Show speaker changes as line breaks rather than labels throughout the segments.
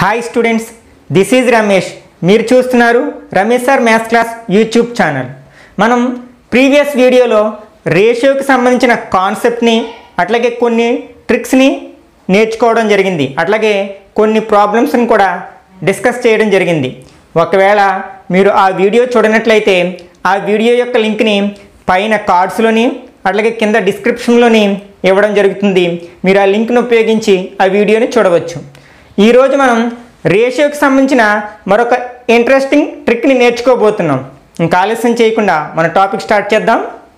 hi students this is Ramesh మీరు చూస్తున్నారు Ramesh sir maths class YouTube channel మనం ప్రీవియస్ వీడియోలో రేషియోకి సంబంధించిన కాన్సెప్ట్ని అట్లాగే కొన్ని ట్రిక్స్ని నేర్చుకోవడం జరిగింది అట్లాగే కొన్ని ప్రాబ్లమ్స్ని కూడా డిస్కస్ చేయడం జరిగింది ఒకవేళ మీరు ఆ వీడియో చూడనట్లయితే ఆ వీడియో యొక్క లింక్ని పైన కార్డ్స్లోని అట్లాగే కింద డిస్క్రిప్షన్లోని ఇవ్వడం జరుగుతుంది మీరు ఆ లింక్ను ఉపయోగించి ఆ వీడియోని చూడవచ్చు ఈరోజు మనం రేషియోకి సంబంధించిన మరొక ఇంట్రెస్టింగ్ ట్రిక్ని నేర్చుకోబోతున్నాం ఇంకా ఆలస్యం చేయకుండా మన టాపిక్ స్టార్ట్ చేద్దాం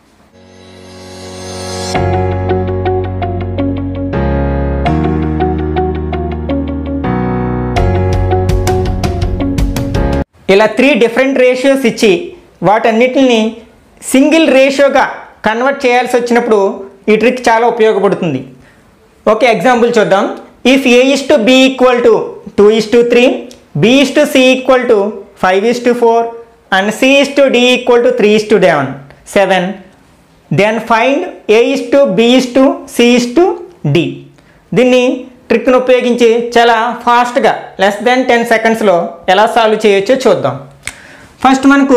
ఇలా త్రీ డిఫరెంట్ రేషియోస్ ఇచ్చి వాటన్నిటిని సింగిల్ రేషియోగా కన్వర్ట్ చేయాల్సి వచ్చినప్పుడు ఈ ట్రిక్ చాలా ఉపయోగపడుతుంది ఓకే ఎగ్జాంపుల్ చూద్దాం if a is to b equal to two is to three b is to c equal to five is to four and c is to d equal to three is to seven seven then find a is to b is to c is to d దీన్ని ట్రిక్ను ఉపయోగించి చాలా ఫాస్ట్గా less than ten సెకండ్స్లో ఎలా solve చేయొచ్చో చూద్దాం first మనకు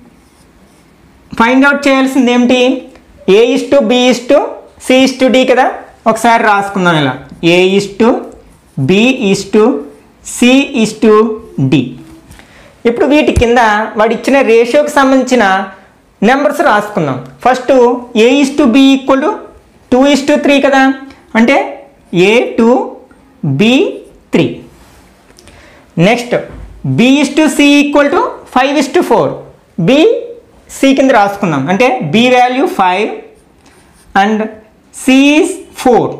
find out చేయాల్సింది ఏమిటి a is to b is to c is to d కదా ఒకసారి రాసుకుందాం ఇలా a is to b is to c is to d ఇప్పుడు వీటి కింద వాడు ఇచ్చిన రేషియోకి సంబంధించిన నెంబర్స్ రాసుకుందాం first a is to b equal to two is to three కదా అంటే a two b three next b is to c equal to five is to four b c కింద రాసుకుందాం అంటే B value five and c is four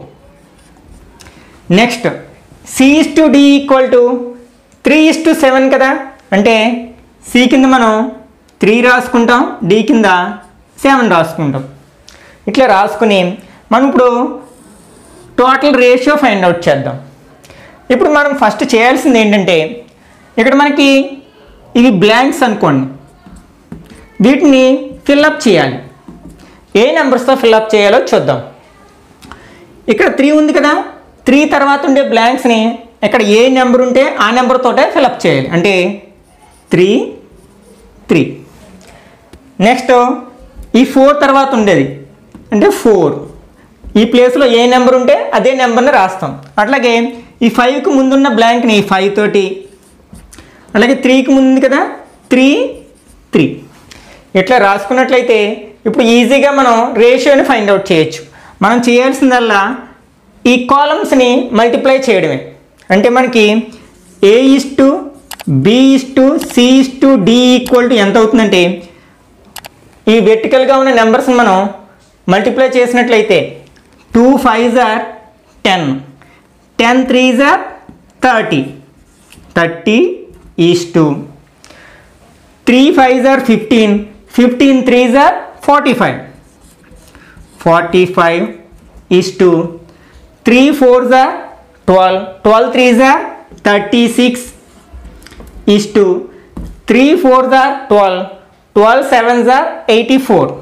next c is to d equal to three is to seven కదా అంటే C కింద మనం three రాసుకుంటాం D కింద seven రాసుకుంటాం ఇట్లా రాసుకుని మనం ఇప్పుడు టోటల్ రేషియో ఫైండ్ అవుట్ చేద్దాం ఇప్పుడు మనం ఫస్ట్ చేయాల్సింది ఏంటంటే ఇక్కడ మనకి ఇవి బ్లాంక్స్ అనుకోండి వీటిని ఫిల్అప్ చేయాలి ఏ నెంబర్స్తో ఫిల్అప్ చేయాలో చూద్దాం ఇక్కడ త్రీ ఉంది కదా త్రీ తర్వాత ఉండే బ్లాంక్స్ని ఇక్కడ ఏ నెంబర్ ఉంటే ఆ నెంబర్ తోటే ఫిల్అప్ చేయాలి అంటే త్రీ త్రీ నెక్స్ట్ ఈ ఫోర్ తర్వాత ఉండేది అంటే ఫోర్ ఈ ప్లేస్లో ఏ నెంబర్ ఉంటే అదే నెంబర్ని రాస్తాం అట్లాగే ఈ ఫైవ్కి ముందున్న బ్లాంక్ని ఫైవ్ తోటి అలాగే త్రీకి ముందు ఉంది కదా త్రీ త్రీ ఇట్లా రాసుకున్నట్లయితే ఇప్పుడు ఈజీగా మనం రేషియోని ఫైండ్ అవుట్ చేయొచ్చు మనం చేయాల్సిందల్లా ఈ కాలమ్స్ని మల్టిప్లై చేయడమే అంటే మనకి a is to b is to c is to d equal to ఎంత అవుతుందంటే ఈ వెర్టికల్గా ఉన్న నెంబర్స్ని మనం మల్టిప్లై చేసినట్లయితే two five are ten ten threes are thirty thirty is to three five are fifteen fifteen threes are forty five forty five is to three fours are twelve twelve threes are thirty six is to three fours are twelve twelve sevens are eighty four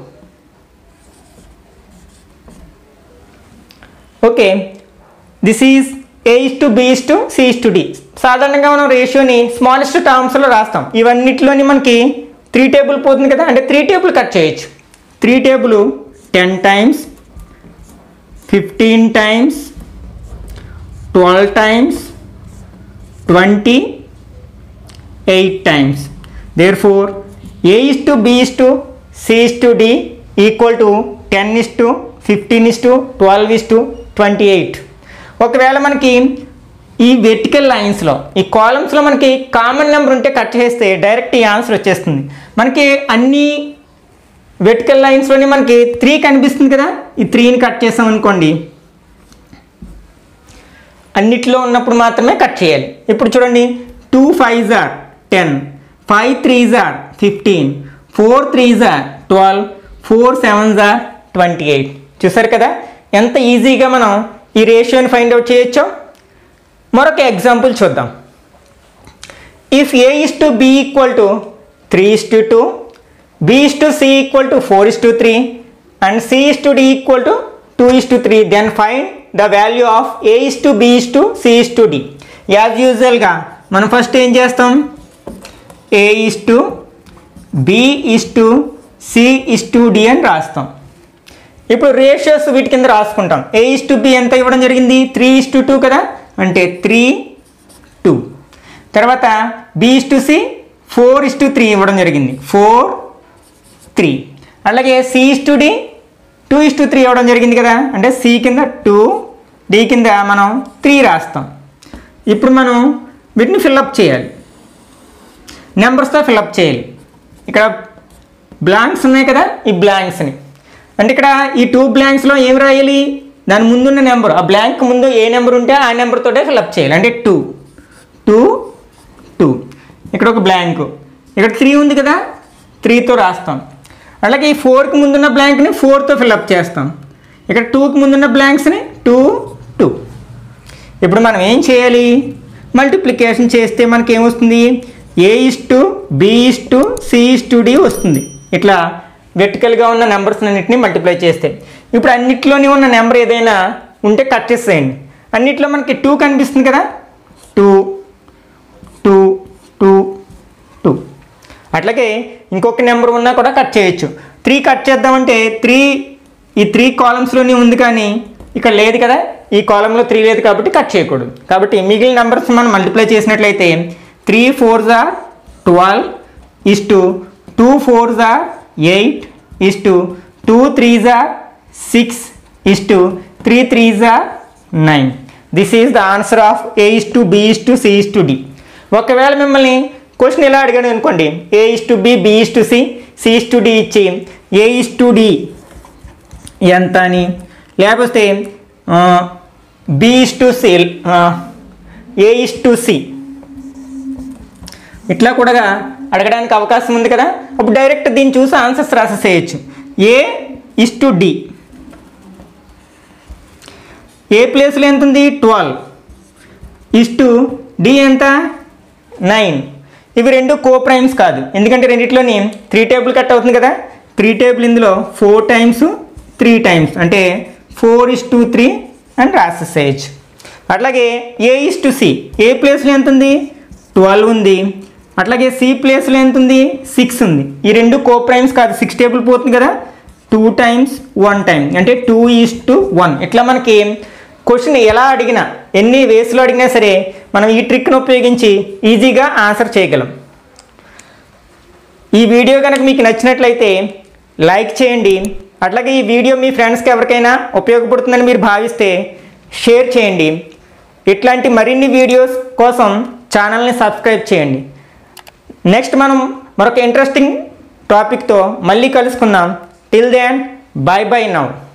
okay this is a is to b is to c is to d సాధారణంగా మనం రేషియోని smallest టర్మ్స్లో రాస్తాం ఇవన్నిటిలోని మనకి three table పోతుంది కదా అంటే three table cut చేయొచ్చు three table ten times fifteen times twelve times twenty eight times therefore a is to b is to c is to d equal to ten is to fifteen is to twelve is to twenty eight ఒకవేళ మనకి ఈ vertical లైన్స్లో ఈ కాలమ్స్లో మనకి common number ఉంటే cut చేస్తే direct ఈ ఆన్సర్ వచ్చేస్తుంది మనకి అన్ని వెర్టికల్ లైన్స్లోని మనకి త్రీ కనిపిస్తుంది కదా ఈ త్రీని కట్ చేసాం అనుకోండి అన్నిట్లో ఉన్నప్పుడు మాత్రమే కట్ చేయాలి ఇప్పుడు చూడండి టూ ఫైవ్ జార్ టెన్ ఫైవ్ త్రీ జార్ ఫిఫ్టీన్ ఫోర్ త్రీ జార్ ట్వెల్వ్ ఫోర్ సెవెన్ జార్ ట్వంటీ ఎయిట్ చూసారు కదా ఎంత ఈజీగా మనం ఈ రేషియోని ఫైండ్ అవుట్ చేయొచ్చో మరొక ఎగ్జాంపుల్ చూద్దాం if a is to b equal to three is to two b is to c equal to four is to three and c is to d equal to two is to three then find the value of a is to b is to c is to d as యూజువల్గా మనం first ఏం చేస్తాం a is to b is to c is to d అని రాస్తాం ఇప్పుడు ratios వీటి కింద రాసుకుంటాం ఏ ఇస్ టు బి ఎంత ఇవ్వడం జరిగింది త్రీ ఇస్ టు టూ కదా అంటే త్రీ టూ తర్వాత b is to c four is to three ఇవ్వడం జరిగింది ఫోర్ త్రీ అలాగే c is to d two is to three ఇవ్వడం జరిగింది కదా అంటే సి కింద టూ డి కింద మనం త్రీ రాస్తాం ఇప్పుడు మనం వీటిని ఫిల్అప్ చేయాలి నెంబర్స్తో ఫిల్అప్ చేయాలి ఇక్కడ బ్లాంక్స్ ఉన్నాయి కదా ఈ బ్లాంక్స్ని అంటే ఇక్కడ ఈ టూ బ్లాంక్స్లో ఏం రాయాలి దాని ముందున్న నెంబర్ ఆ బ్లాంక్ ముందు ఏ నెంబర్ ఉంటే ఆ నెంబర్ తోటే ఫిల్అప్ చేయాలి అంటే టూ టూ టూ ఇక్కడ ఒక బ్లాంక్ ఇక్కడ త్రీ ఉంది కదా త్రీతో రాస్తాం అలాగే ఈ ఫోర్కి ముందున్న బ్లాంక్ని ఫోర్తో ఫిల్అప్ చేస్తాం ఇక్కడ టూకి ముందున్న బ్లాంక్స్ని టూ టూ ఇప్పుడు మనం ఏం చేయాలి మల్టిప్లికేషన్ చేస్తే మనకి ఏమొస్తుంది a is to b is to c is to d వస్తుంది ఇట్లా వెర్టికల్గా ఉన్న నెంబర్స్ అన్నింటినీ మల్టిప్లై చేస్తే ఇప్పుడు అన్నిట్లోని ఉన్న నెంబర్ ఏదైనా ఉంటే కట్ చేసేయండి అన్నిట్లో మనకి టూ కనిపిస్తుంది కదా టూ టూ టూ టూ అట్లాగే ఇంకొక నెంబర్ ఉన్నా కూడా కట్ చేయొచ్చు త్రీ కట్ చేద్దామంటే త్రీ ఈ త్రీ కాలమ్స్లోనే ఉంది కానీ ఇక్కడ లేదు కదా ఈ కాలంలో త్రీ లేదు కాబట్టి కట్ చేయకూడదు కాబట్టి మిగిలిన నెంబర్స్ మనం మల్టిప్లై చేసినట్లయితే త్రీ ఫోర్ జా twelve is to two four జా eight is to two three జా six is to three three జా nine this is the answer of a is to b is to c is to d ఒకవేళ మిమ్మల్ని question ఎలా అడిగాడు అనుకోండి a is to b b is to c c is to d ఇచ్చి a is to d ఎంత అని లేకపోతే b is to c a is to c ఇట్లా కూడా అడగడానికి అవకాశం ఉంది కదా అప్పుడు డైరెక్ట్ దీన్ని చూసి ఆన్సర్స్ రాసేసేయచ్చు a is to d a ప్లేస్లో ఎంత ఉంది ట్వెల్వ్ ఇస్ టు డి ఎంత నైన్ ఇవి రెండు కో ప్రైమ్స్ కాదు ఎందుకంటే రెండిట్లోని త్రీ టేబుల్ కట్ అవుతుంది కదా త్రీ టేబుల్ ఇందులో ఫోర్ టైమ్స్ త్రీ టైమ్స్ అంటే ఫోర్ ఇస్ టు త్రీ అని రాసేసేయచ్చు అట్లాగే a is to c a ప్లేస్లో ఎంత ఉంది ట్వెల్వ్ ఉంది అట్లాగే సి ప్లేస్లో ఎంత ఉంది సిక్స్ ఉంది ఈ రెండు కో ప్రైమ్స్ కాదు సిక్స్ టేబుల్ పోతుంది కదా టూ టైమ్స్ వన్ టైం అంటే టూ ఈస్ టు వన్ ఇట్లా మనకి క్వశ్చన్ ఎలా అడిగినా ఎన్ని వేస్లో అడిగినా సరే మనం ఈ ట్రిక్ను ఉపయోగించి ఈజీగా ఆన్సర్ చేయగలం ఈ వీడియో కనుక మీకు నచ్చినట్లయితే లైక్ చేయండి అట్లాగే ఈ వీడియో మీ ఫ్రెండ్స్కి ఎవరికైనా ఉపయోగపడుతుందని మీరు భావిస్తే షేర్ చేయండి ఇట్లాంటి మరిన్ని వీడియోస్ కోసం ఛానల్ని సబ్స్క్రైబ్ చేయండి నెక్స్ట్ మనం మరొక ఇంట్రెస్టింగ్ టాపిక్తో మళ్ళీ కలుసుకుందాం till then bye bye now